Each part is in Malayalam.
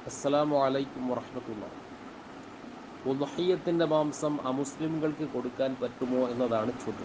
അസ്സലാമു അലൈക്കും വറഹമത്തുള്ള ഉദഹയ്യത്തിൻ്റെ മാംസം അമുസ്ലിംകൾക്ക് കൊടുക്കാൻ പറ്റുമോ എന്നതാണ് ചോദ്യം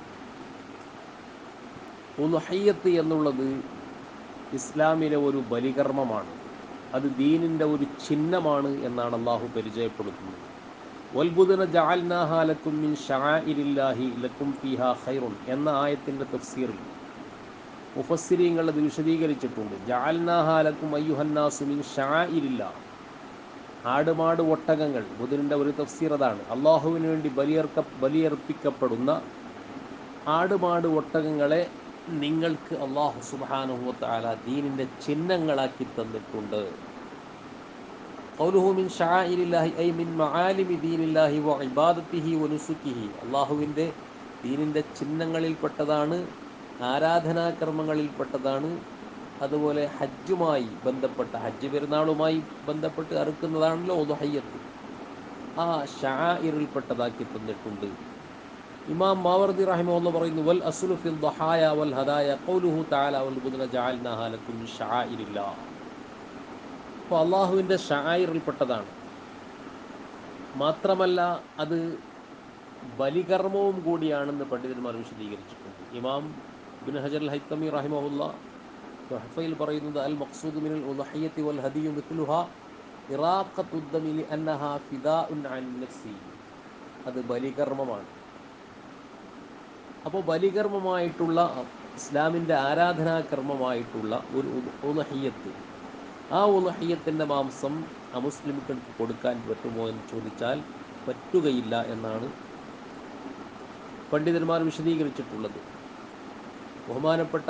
ഉദഹയ്യത്ത് എന്നുള്ളത് ഇസ്ലാമിലെ ഒരു ബലികർമ്മമാണ് അത് ദീനിൻ്റെ ഒരു ചിഹ്നമാണ് എന്നാണ് അള്ളാഹു പരിചയപ്പെടുത്തുന്നത് വൽബുദന ജാൽനാഹാലക്കും മിൻ ഷാഇരില്ലാഹി ലക്കും ഫിഹ ഖൈറുൻ എന്ന ആയത്തിൻ്റെ തഫ്സീറിൽ മുഫസ്സിരീങ്ങൾ അത് വിശദീകരിച്ചിട്ടുണ്ട് ജാൽനാഹാലക്കും അയ്യുഹന്നാസു മിൻ ഷാഇരില്ല ആടുമാട് ഒട്ടകങ്ങൾ ബുധനിൻ്റെ ഒരു തഫ്സീർ അതാണ് അള്ളാഹുവിന് വേണ്ടി ബലിയർക്ക ബലിയർപ്പിക്കപ്പെടുന്ന ആടുമാട് ഒട്ടകങ്ങളെ നിങ്ങൾക്ക് അള്ളാഹു സുബാനുഹത്താല ദീനിൻ്റെ ചിഹ്നങ്ങളാക്കി തന്നിട്ടുണ്ട് ഖൗലുഹു മിൻ ഷാഇരില്ലാഹി ഐ മിൻ മആലിമി ദീനില്ലാഹി വ ഇബാദത്തിഹി വ നുസുക്കിഹി അള്ളാഹുവിൻ്റെ ദീനിൻ്റെ ചിഹ്നങ്ങളിൽപ്പെട്ടതാണ് ആരാധനാകർമ്മങ്ങളിൽപ്പെട്ടതാണ് അതുപോലെ ഹജ്ജുമായി ബന്ധപ്പെട്ട ഹജ്ജ് പെരുന്നാളുമായി ബന്ധപ്പെട്ട് അറുക്കുന്നതാണല്ലോ ഉദഹയ്യത്ത് ആ ഷാഇറിൽപ്പെട്ടതാക്കി തന്നിട്ടുണ്ട് ഇമാം മാവർദി റഹിമുള്ള പറയുന്നു വൽ അസുലു ഫിൽ ദഹായ വൽ ഹദായ ഖൗലുഹു തആല വൽ ബുദ്ന ജഅൽനാഹ ലക്കും ഷാഇരില്ല അപ്പോൾ അള്ളാഹുവിൻ്റെ ഷായിറിൽപ്പെട്ടതാണ് മാത്രമല്ല അത് ബലികർമ്മവും കൂടിയാണെന്ന് പണ്ഡിതന്മാർ വിശദീകരിച്ചിട്ടുണ്ട് ഇമാം ബിൻ ഹജർ അൽ ഹൈത്തമി റഹിമഹുല്ല ഹഫയിൽ പറയുന്നത് അൽ മഖ്സൂദ് മിനൽ ഉദഹയ്യത്തി വൽ ഹദിയു മിത്ലുഹ ഇറാഖത്തുദ്ദമി അന്നഹ ഫിദാഉൻ അൻ നഫ്സി അത് ബലികർമ്മമാണ് അപ്പോൾ ബലികർമ്മമായിട്ടുള്ള ഇസ്ലാമിൻ്റെ ആരാധനാകർമ്മമായിട്ടുള്ള ഒരു ഉദഹയ്യത്ത് ആ ഉലഹയ്യത്തിൻ്റെ മാംസം അമുസ്ലിംകൾക്ക് കൊടുക്കാൻ പറ്റുമോ എന്ന് ചോദിച്ചാൽ പറ്റുകയില്ല എന്നാണ് പണ്ഡിതന്മാർ വിശദീകരിച്ചിട്ടുള്ളത് ബഹുമാനപ്പെട്ട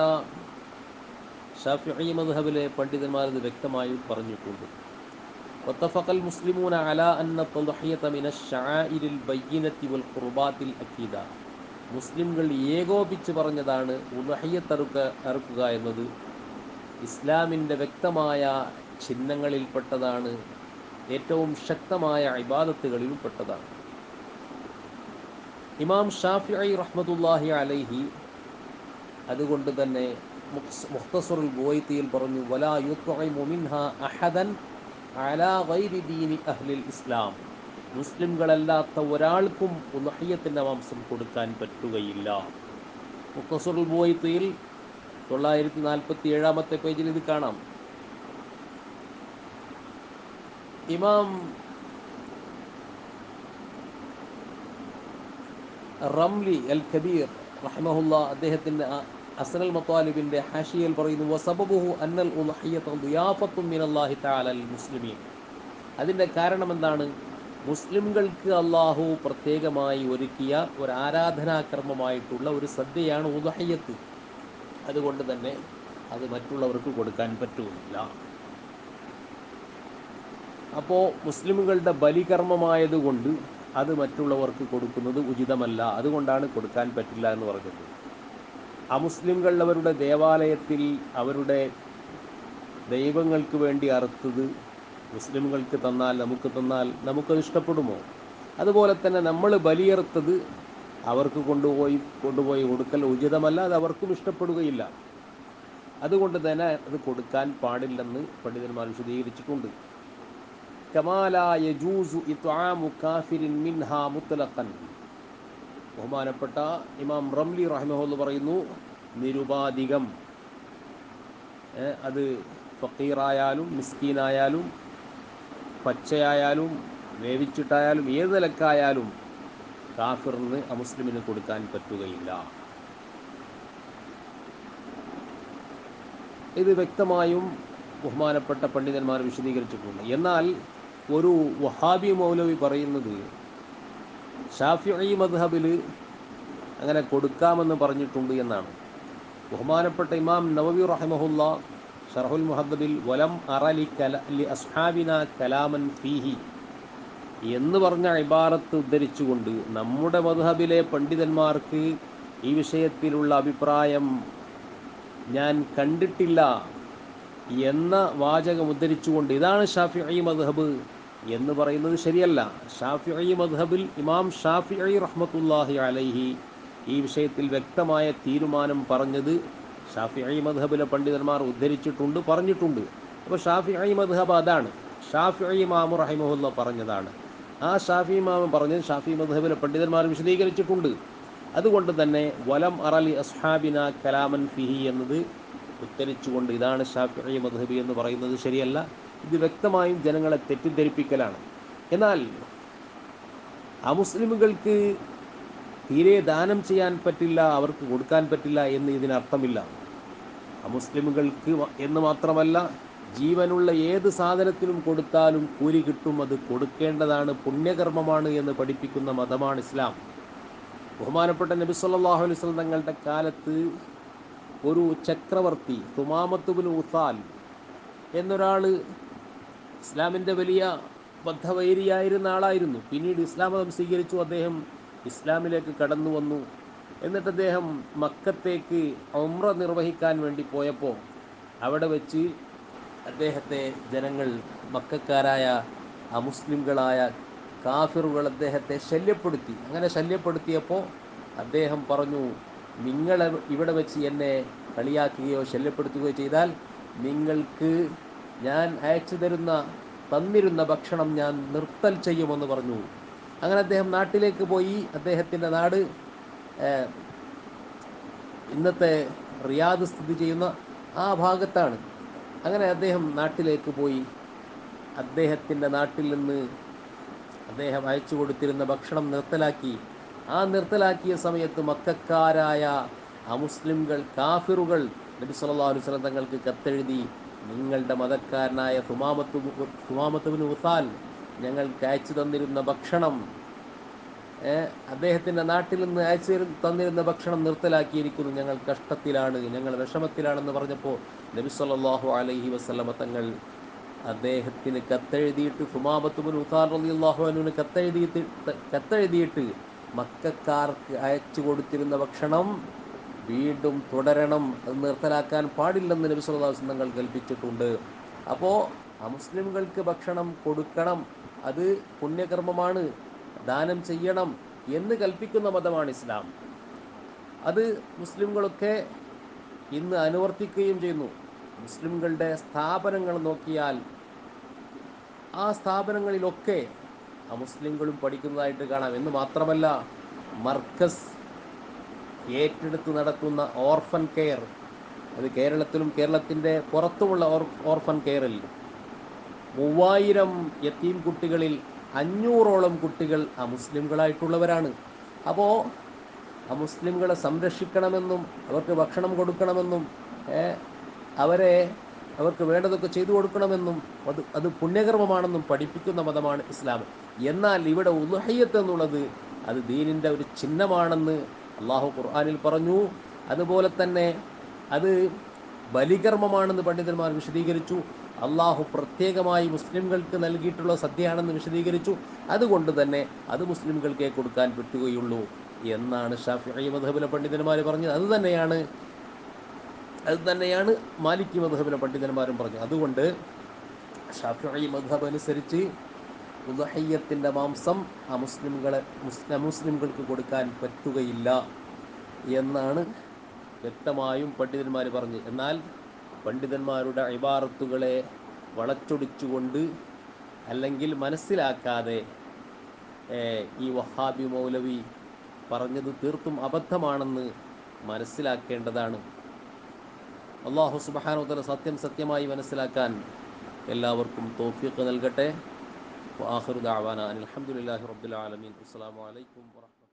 ഷാഫി മദ്ഹബിലെ പണ്ഡിതന്മാർ ഇത് വ്യക്തമായി പറഞ്ഞിട്ടുണ്ട് واتفق المسلمون على أن التضحية من الشعائر البينة والقربات الأكيدة മുസ്ലിംകൾ ഏകോപിച്ച് പറഞ്ഞതാണ് ഉലഹയ്യത്തറുക്ക അറുക്കുക എന്നത് ഇസ്ലാമിൻ്റെ വ്യക്തമായ ചിഹ്നങ്ങളിൽപ്പെട്ടതാണ് ഏറ്റവും ശക്തമായ ഇബാദത്തുകളിൽപ്പെട്ടതാണ് ഇമാം ഷാഫി റഹ്മത്തുല്ലാഹി അലൈഹി അതുകൊണ്ട് തന്നെ മുഖ്തസുറുൽ ബോയ്ത്തിയിൽ പറഞ്ഞു വലാ യുത്വഇമു മിൻഹ അഹദൻ അലാ ഗൈരി ദീനി അഹ്ലിൽ ഇസ്ലാം മുസ്ലിംകളല്ലാത്ത ഒരാൾക്കും ഉലഹയ്യത്തിൻ്റെ മാംസം കൊടുക്കാൻ പറ്റുകയില്ല മുഖ്തസുറുൽ ബോയ്ത്തിയിൽ തൊള്ളായിരത്തി നാൽപ്പത്തി ഏഴാമത്തെ പേജിൽ ഇത് കാണാം ഇമാം റംലി അൽ കബീർ റഹ്മഹുല്ല അദ്ദേഹത്തിൻ്റെ അസനൽ മത്താലിബിൻ്റെ ഹാഷിയൽ പറയുന്നു വസബബുഹു അന്നൽ ഉൽഹയ്യത്ത് ദിയാഫത്തും മിനല്ലാഹി തആല അൽ മുസ്ലിമീൻ അതിൻ്റെ കാരണം എന്താണ് മുസ്ലിംകൾക്ക് അള്ളാഹു പ്രത്യേകമായി ഒരുക്കിയ ഒരു ആരാധനാകർമ്മമായിട്ടുള്ള ഒരു സദ്യയാണ് ഉദഹയ്യത്ത് അതുകൊണ്ട് തന്നെ അത് മറ്റുള്ളവർക്ക് കൊടുക്കാൻ പറ്റുന്നില്ല അപ്പോൾ മുസ്ലിമുകളുടെ ബലികർമ്മമായതുകൊണ്ട് അത് മറ്റുള്ളവർക്ക് കൊടുക്കുന്നത് ഉചിതമല്ല അതുകൊണ്ടാണ് കൊടുക്കാൻ പറ്റില്ല എന്ന് പറഞ്ഞത് അമുസ്ലിംകൾ അവരുടെ ദേവാലയത്തിൽ അവരുടെ ദൈവങ്ങൾക്ക് വേണ്ടി അറുത്തത് മുസ്ലിമുകൾക്ക് തന്നാൽ നമുക്ക് തന്നാൽ നമുക്കത് ഇഷ്ടപ്പെടുമോ അതുപോലെ തന്നെ നമ്മൾ ബലിയറുത്തത് അവർക്ക് കൊണ്ടുപോയി കൊണ്ടുപോയി കൊടുക്കൽ ഉചിതമല്ല അത് അവർക്കും ഇഷ്ടപ്പെടുകയില്ല അതുകൊണ്ട് തന്നെ അത് കൊടുക്കാൻ പാടില്ലെന്ന് പണ്ഡിതന്മാർ വിശദീകരിച്ചിട്ടുണ്ട് കമാലൂസു മിൻഹാ മുത്തലഖൻ ബഹുമാനപ്പെട്ട ഇമാം റംലി റഹ്മഹുല്ല പറയുന്നു നിരുപാധികം അത് ഫക്കീറായാലും മിസ്കീനായാലും പച്ചയായാലും വേവിച്ചിട്ടായാലും ഏത് നിലക്കായാലും കാഫിറിന് അമുസ്ലിമിന് കൊടുക്കാൻ പറ്റുകയില്ല ഇത് വ്യക്തമായും ബഹുമാനപ്പെട്ട പണ്ഡിതന്മാർ വിശദീകരിച്ചിട്ടുണ്ട് എന്നാൽ ഒരു വഹാബി മൗലവി പറയുന്നത് ഷാഫി മദ്ഹബിൽ അങ്ങനെ കൊടുക്കാമെന്ന് പറഞ്ഞിട്ടുണ്ട് എന്നാണ് ബഹുമാനപ്പെട്ട ഇമാം നവവി റഹമഹുല്ല ഷർഹുൽ മുഹദ്ദിൽ വലം അറലി കല ലി അസ്ഹാബിന കലാമൻ ഫീഹി എന്ന് പറഞ്ഞ ഇബാറത്ത് ഉദ്ധരിച്ചുകൊണ്ട് നമ്മുടെ മധുഹബിലെ പണ്ഡിതന്മാർക്ക് ഈ വിഷയത്തിലുള്ള അഭിപ്രായം ഞാൻ കണ്ടിട്ടില്ല എന്ന വാചകം ഉദ്ധരിച്ചുകൊണ്ട് ഇതാണ് ഷാഫി ഐ മദ്ഹബ് എന്ന് പറയുന്നത് ശരിയല്ല ഷാഫി ഐ മദ്ഹബിൽ ഇമാം ഷാഫി ഐ റഹ്മത്തുല്ലാഹി അലൈഹി ഈ വിഷയത്തിൽ വ്യക്തമായ തീരുമാനം പറഞ്ഞത് ഷാഫി ഐ മദ്ഹബിലെ പണ്ഡിതന്മാർ ഉദ്ധരിച്ചിട്ടുണ്ട് പറഞ്ഞിട്ടുണ്ട് അപ്പോൾ ഷാഫി ഐ മദ്ഹബ് അതാണ് ഷാഫി ഇമാമു റഹിമഹുല്ല പറഞ്ഞതാണ് ആ ഷാഫി ഇമാമ് പറഞ്ഞത് ഷാഫി മദ്ഹബിലെ പണ്ഡിതന്മാർ വിശദീകരിച്ചിട്ടുണ്ട് അതുകൊണ്ട് തന്നെ വലം അറലി അസ്ഹാബിന കലാമൻ ഫിഹി എന്നത് ഉത്തരിച്ചുകൊണ്ട് ഇതാണ് ഷാഫി മദ്ഹബി എന്ന് പറയുന്നത് ശരിയല്ല ഇത് വ്യക്തമായും ജനങ്ങളെ തെറ്റിദ്ധരിപ്പിക്കലാണ് എന്നാൽ അമുസ്ലിമുകൾക്ക് തീരെ ദാനം ചെയ്യാൻ പറ്റില്ല അവർക്ക് കൊടുക്കാൻ പറ്റില്ല എന്ന് ഇതിനർത്ഥമില്ല അമുസ്ലിമുകൾക്ക് മ- എന്ന് മാത്രമല്ല ജീവനുള്ള ഏത് സാധനത്തിനും കൊടുത്താലും കൂലി കിട്ടും അത് കൊടുക്കേണ്ടതാണ് പുണ്യകർമ്മമാണ് എന്ന് പഠിപ്പിക്കുന്ന മതമാണ് ഇസ്ലാം ബഹുമാനപ്പെട്ട നബി സല്ലല്ലാഹു അലൈഹി വസല്ലം തങ്ങളുടെ കാലത്ത് ഒരു ചക്രവർത്തി തുമാമത്തുബിൻ ഉസാൽ എന്നൊരാൾ ഇസ്ലാമിൻ്റെ വലിയ ബദ്ധവൈരിയായിരുന്ന ആളായിരുന്നു പിന്നീട് ഇസ്ലാം മതം സ്വീകരിച്ചു അദ്ദേഹം ഇസ്ലാമിലേക്ക് കടന്നു വന്നു എന്നിട്ട് അദ്ദേഹം മക്കത്തേക്ക് ഉംറ നിർവഹിക്കാൻ വേണ്ടി പോയപ്പോൾ അവിടെ വെച്ച് അദ്ദേഹത്തെ ജനങ്ങൾ മക്കാരായ അമുസ്ലിംകളായ കാഫിറുകൾ അദ്ദേഹത്തെ ശല്യപ്പെടുത്തി അങ്ങനെ ശല്യപ്പെടുത്തിയപ്പോൾ അദ്ദേഹം പറഞ്ഞു നിങ്ങൾ ഇവിടെ വെച്ച് എന്നെ കളിയാക്കുകയോ ശല്യപ്പെടുത്തുകയോ ചെയ്താൽ നിങ്ങൾക്ക് ഞാൻ അയച്ചു തരുന്ന തന്നിരുന്ന ഭക്ഷണം ഞാൻ നിർത്തൽ ചെയ്യുമെന്ന് പറഞ്ഞു അങ്ങനെ അദ്ദേഹം നാട്ടിലേക്ക് പോയി അദ്ദേഹത്തിൻ്റെ നാട് ഏഹ്, ഇന്നത്തെ റിയാദ് സ്ഥിതി ചെയ്യുന്ന ആ ഭാഗത്താണ് അങ്ങനെ അദ്ദേഹം നാട്ടിലേക്ക് പോയി അദ്ദേഹത്തിൻ്റെ നാട്ടിൽ നിന്ന് അദ്ദേഹം അയച്ചു കൊടുത്തിരുന്ന ഭക്ഷണം നിർത്തലാക്കി ആ നിർത്തലാക്കിയ സമയത്ത് മക്കാരായ അമുസ്ലിംകൾ കാഫിറുകൾ നബി സല്ലല്ലാഹു അലൈഹി വസല്ലം തങ്ങൾക്ക് കത്തെഴുതി നിങ്ങളുടെ മതക്കാരനായ തുമാമത്ത് തുമാമത്തുബിൻ ഉസാൽ ഞങ്ങൾക്ക് അയച്ചു തന്നിരുന്ന ഭക്ഷണം ഏ, അദ്ദേഹത്തിൻ്റെ നാട്ടിൽ നിന്ന് അയച്ചു തരു- തന്നിരുന്ന ഭക്ഷണം നിർത്തലാക്കിയിരിക്കുന്നു ഞങ്ങൾ കഷ്ടത്തിലാണ് ഞങ്ങൾ വിഷമത്തിലാണെന്ന് പറഞ്ഞപ്പോൾ നബി സല്ലല്ലാഹു അലൈഹി വസല്ലമ തങ്ങൾ അദ്ദേഹത്തിന് കത്തെഴുതിയിട്ട് സുമാബത്തുബിൻ ഉസാർ റളിയല്ലാഹു അൻഹുവിന് കത്തെഴുതിയിട്ട് കത്തെഴുതിയിട്ട് മക്കാർക്ക് അയച്ചു കൊടുത്തിരുന്ന ഭക്ഷണം വീണ്ടും തുടരണം അത് നിർത്തലാക്കാൻ പാടില്ലെന്ന് നബി സല്ലല്ലാഹു അലൈഹി വസല്ലം തങ്ങൾ കൽപ്പിച്ചിട്ടുണ്ട് അപ്പോൾ അമുസ്ലിംകൾക്ക് ഭക്ഷണം കൊടുക്കണം അത് പുണ്യകർമ്മമാണ് ദാനം ചെയ്യണം എന്ന് കൽപ്പിക്കുന്ന മതമാണ് ഇസ്ലാം അത് മുസ്ലിംകളൊക്കെ ഇന്ന് അനുവർത്തിക്കുകയും ചെയ്യുന്നു മുസ്ലിംകളുടെ സ്ഥാപനങ്ങൾ നോക്കിയാൽ ആ സ്ഥാപനങ്ങളിലൊക്കെ അമുസ്ലിംകളും പഠിക്കുന്നതായിട്ട് കാണാം എന്ന് മാത്രമല്ല മർക്കസ് ഏറ്റെടുത്ത് നടത്തുന്ന ഓർഫൻ കെയർ അത് കേരളത്തിലും കേരളത്തിൻ്റെ പുറത്തുമുള്ള ഓർ ഓർഫൻ കെയറിൽ മൂവായിരം യത്തീം കുട്ടികളിൽ അഞ്ഞൂറോളം കുട്ടികൾ അമുസ്ലിംകളായിട്ടുള്ളവരാണ് അപ്പോൾ അമുസ്ലിംകളെ സംരക്ഷിക്കണമെന്നും അവർക്ക് ഭക്ഷണം കൊടുക്കണമെന്നും ഏ, അവരെ അവർക്ക് വേണ്ടതൊക്കെ ചെയ്തു കൊടുക്കണമെന്നും അത് അത് പുണ്യകർമ്മമാണെന്നും പഠിപ്പിക്കുന്ന മതമാണ് ഇസ്ലാം എന്നാൽ ഇവിടെ ഉലുഹയ്യത്ത് എന്നുള്ളത് അത് ദീനിൻ്റെ ഒരു ചിഹ്നമാണെന്ന് അള്ളാഹു ഖുർആനിൽ പറഞ്ഞു അതുപോലെ തന്നെ അത് ബലികർമ്മമാണെന്ന് പണ്ഡിതന്മാർ വിശദീകരിച്ചു അള്ളാഹു പ്രത്യേകമായി മുസ്ലിംകൾക്ക് നൽകിയിട്ടുള്ള സദ്യയാണെന്ന് വിശദീകരിച്ചു അതുകൊണ്ട് തന്നെ അത് മുസ്ലിംകൾക്കേ കൊടുക്കാൻ പറ്റുകയുള്ളൂ എന്നാണ് ഷാഫി മധബിലെ പണ്ഡിതന്മാർ പറഞ്ഞത് അത് തന്നെയാണ് അത് തന്നെയാണ് മാലിക്കി മധബിലെ പണ്ഡിതന്മാരും പറഞ്ഞത് അതുകൊണ്ട് ഷാഫി മധബ് അനുസരിച്ച് ഉദഹയ്യത്തിൻ്റെ മാംസം അമുസ്ലിംകളെ മുസ്ലിം മുസ്ലിംകൾക്ക് കൊടുക്കാൻ പറ്റുകയില്ല എന്നാണ് വ്യക്തമായും പണ്ഡിതന്മാർ പറഞ്ഞു എന്നാൽ പണ്ഡിതന്മാരുടെ ഇബാറത്തുകളെ വളച്ചൊടിച്ചുകൊണ്ട് അല്ലെങ്കിൽ മനസ്സിലാക്കാതെ ഏഹ്, ഈ വഹാബി മൗലവി പറഞ്ഞത് തീർത്തും അബദ്ധമാണെന്ന് മനസ്സിലാക്കേണ്ടതാണ് അള്ളാഹു സുബാനുത്തല സത്യം സത്യമായി മനസ്സിലാക്കാൻ എല്ലാവർക്കും തോഫീക്ക് നൽകട്ടെ വാഹുദാവാന അലഹമുല്ലാഹി റബ്ബുൽ ആലമീൻ അസ്സാം വലൈക്കും വാഹമത്തുള്ള